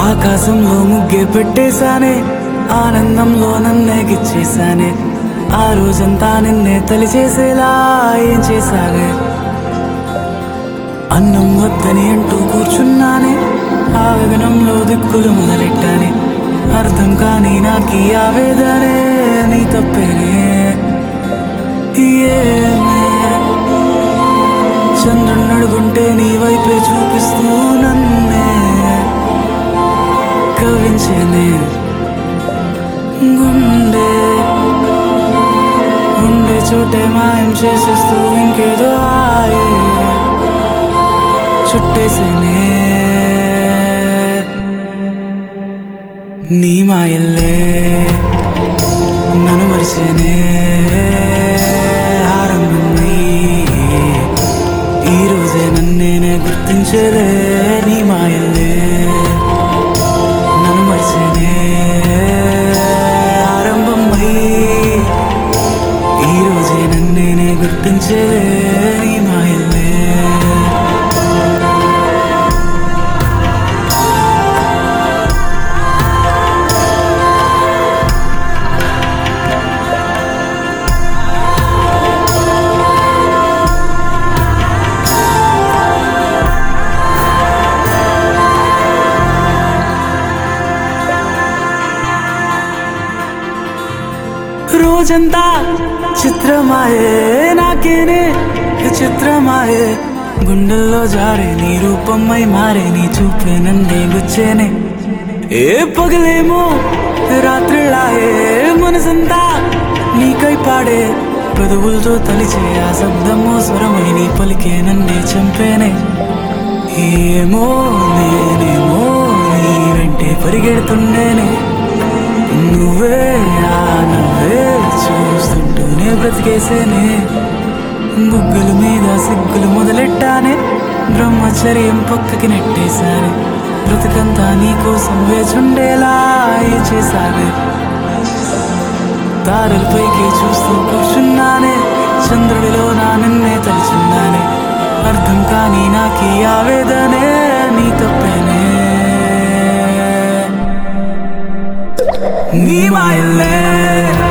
ఆకాశంలో ముగ్గే పెట్టేశానే ఆనందంలో నన్నే గిచ్చేశానే ఆ రోజంతా నిన్నే తలిచేసేలా ఏం చేశానే అన్నం వద్దని అంటూ కూర్చున్నానే ఆ గగనంలో దిక్కులు మొదలెట్టానే అర్థం కాని నాకీ ఆవేదనే నీ తప్పేనే ఏమే చంద్రుని అడుగుంటే నీ వైపే చూపిస్తూ నన్నే కవించేనే గుండె ఉండే చోటే మాయం చేసేస్తూ ఇంకేదో ఆయే చుట్టేసేనే నీ మాయల్లే నన్ను మరిచేనే ఆరంభమై ఈ రోజే నన్నేనే గుర్తించలే నీ మాయల్లే నన్ను మరిచేనే ఆరంభమై ఈ రోజే నన్నేనే గుర్తించలే నీ మాయల్లే రోజంతా చిత్రమాయే నాకేనే చిత్రమాయే గుండెల్లో జారే నీ రూపమై మారే నీ చూపే నన్నే గుచ్చేనే ఏ పగలేమో రాత్రిళ్ళాయే మనసంతా నీకై పాడే పెదవులతో తలిచే ఆ శబ్దమో స్వరమై నీ పలికే నన్నే చంపేనే ఏమో నేనేమో నీ వెంటే పరిగెడుతుండేనే నువ్వే ఆ నువ్వే చూస్తుంటూనే బ్రతికేసేనే బుగ్గల మీద సిగ్గులు మొదలెట్టానే బ్రహ్మచర్యం పక్కకి నెట్టేశానే బ్రతికంతా నీకోసం వేచుండేలా ఏ చేశానే దారులపైకి చూస్తూ కూర్చున్నానే చంద్రుడిలో నా నిన్నే తలుచున్నానే అర్థం కాని నాకీ ఆవేదనే నీ తప్పేనే నీ మాయల్లే